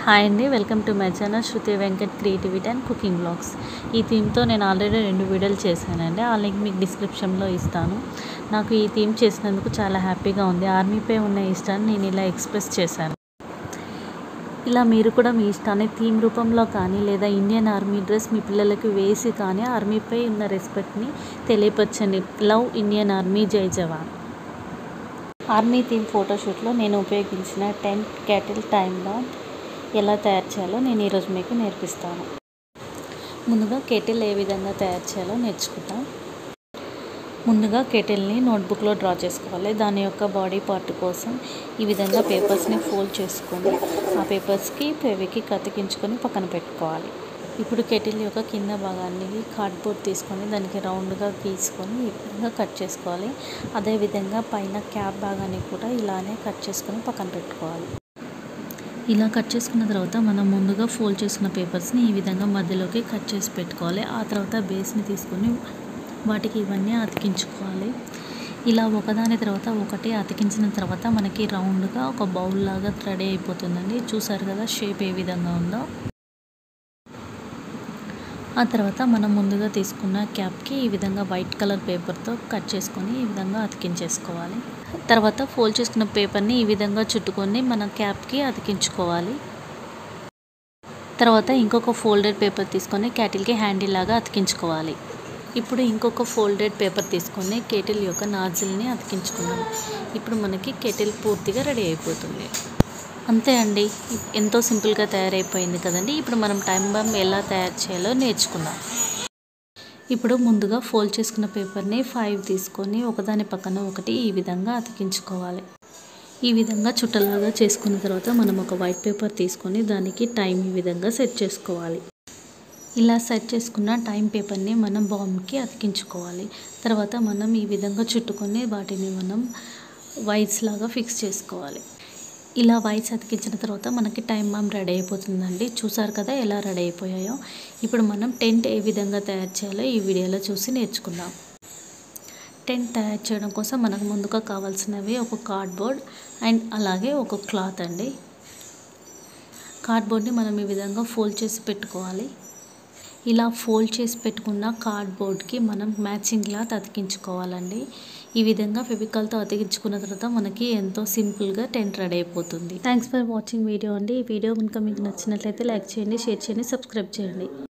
hi అండి welcome to my channel Shruti Venkat creativity and cooking blogs ఈ థీమ్తో నేను ఆల్రెడీ రెండు వీడియోలు చేశానండి ఆ లింక్ మీకు డిస్క్రిప్షన్లో ఇస్తాను నాకు ఈ థీమ్ చేసినందుకు చాలా హ్యాపీగా ఉంది ఆర్మీపై ఉన్న ఇష్టాన్ని నేను ఇలా ఎక్స్ప్రెస్ చేశాను ఇలా మీరు కూడా మీ ఇష్టాన్ని థీమ్ రూపంలో కానీ లేదా ఇండియన్ ఆర్మీ డ్రెస్ మీ పిల్లలకి వేసి కానీ ఆర్మీపై ఉన్న రెస్పెక్ట్ని తెలియపరచండి లవ్ ఇండియన్ ఆర్మీ జై జవాన్ ఆర్మీ థీమ్ ఫోటోషూట్లో నేను ఉపయోగించిన టెంట్ క్యాటిల్ టైంలో ఎలా తయారు చేయాలో నేను ఈరోజు మీకు నేర్పిస్తాను ముందుగా కెటిల్ ఏ విధంగా తయారు చేయాలో నేర్చుకుంటాం ముందుగా కెటిల్ని నోట్బుక్లో డ్రా చేసుకోవాలి దాని యొక్క బాడీ పార్ట్ కోసం ఈ విధంగా పేపర్స్ని ఫోల్డ్ చేసుకొని ఆ పేపర్స్కి పెవికి కతికించుకొని పక్కన పెట్టుకోవాలి ఇప్పుడు కెటిల్ యొక్క కింద భాగాన్ని కార్డ్బోర్డ్ తీసుకొని దానికి రౌండ్గా గీసుకొని ఈ విధంగా కట్ చేసుకోవాలి అదేవిధంగా పైన క్యాప్ భాగాన్ని కూడా ఇలానే కట్ చేసుకొని పక్కన పెట్టుకోవాలి ఇలా కట్ చేసుకున్న తర్వాత మనం ముందుగా ఫోల్డ్ చేసుకున్న పేపర్స్ని ఈ విధంగా మధ్యలోకి కట్ చేసి పెట్టుకోవాలి ఆ తర్వాత బేస్ని తీసుకొని వాటికి ఇవన్నీ అతికించుకోవాలి ఇలా ఒకదాని తర్వాత ఒకటి అతికించిన తర్వాత మనకి రౌండ్గా ఒక బౌల్ లాగా రెడీ అయిపోతుందండి చూసారు కదా షేప్ ఏ విధంగా ఉందో ఆ తర్వాత మనం ముందుగా తీసుకున్న క్యాప్కి ఈ విధంగా వైట్ కలర్ పేపర్తో కట్ చేసుకొని ఈ విధంగా అతికించేసుకోవాలి తర్వాత ఫోల్డ్ చేసుకున్న పేపర్ని ఈ విధంగా చుట్టుకొని మన క్యాప్కి అతికించుకోవాలి తర్వాత ఇంకొక ఫోల్డెడ్ పేపర్ తీసుకొని క్యాటిల్కి హ్యాండిల్ లాగా అతికించుకోవాలి ఇప్పుడు ఇంకొక ఫోల్డెడ్ పేపర్ తీసుకొని కెటిల్ యొక్క నాజిల్ని అతికించుకున్నాం ఇప్పుడు మనకి కెటిల్ పూర్తిగా రెడీ అయిపోతుంది అంతే అండి ఎంతో సింపుల్గా తయారైపోయింది కదండి ఇప్పుడు మనం టైం బాంబ్ ఎలా తయారు చేయాలో నేర్చుకుందాం ఇప్పుడు ముందుగా ఫోల్డ్ చేసుకున్న పేపర్ని ఫైవ్ తీసుకొని ఒకదాని పక్కన ఒకటి ఈ విధంగా అతికించుకోవాలి ఈ విధంగా చుట్టలాగా చేసుకున్న తర్వాత మనం ఒక వైట్ పేపర్ తీసుకొని దానికి టైం ఈ విధంగా సెట్ చేసుకోవాలి ఇలా సెట్ చేసుకున్న టైం పేపర్ని మనం బాంబ్కి అతికించుకోవాలి తర్వాత మనం ఈ విధంగా చుట్టుకొని వాటిని మనం వైట్స్ లాగా ఫిక్స్ చేసుకోవాలి ఇలా వైట్స్ అతికించిన తర్వాత మనకి టైం బాంబ్ రెడీ అయిపోతుందండి చూసారు కదా ఎలా రెడీ అయిపోయాయో ఇప్పుడు మనం టెంట్ ఏ విధంగా తయారు చేయాలో ఈ వీడియోలో చూసి నేర్చుకుందాం టెంట్ తయారు చేయడం కోసం మనకు ముందుగా కావాల్సినవి ఒక కార్డ్బోర్డ్ అండ్ అలాగే ఒక క్లాత్ అండి కార్డ్బోర్డ్ని మనం ఈ విధంగా ఫోల్డ్ చేసి పెట్టుకోవాలి ఇలా ఫోల్డ్ చేసి పెట్టుకున్న కార్డ్బోర్డ్కి మనం మ్యాచింగ్ క్లాత్ అతికించుకోవాలండి ఈ విధంగా ఫెవికాల్తో అతికించుకున్న తర్వాత మనకి ఎంతో సింపుల్గా టెంట్ రెడీ అయిపోతుంది థ్యాంక్స్ ఫర్ వాచింగ్ వీడియో అండి ఈ వీడియో కనుక మీకు నచ్చినట్లయితే లైక్ చేయండి షేర్ చేయండి సబ్స్క్రైబ్ చేయండి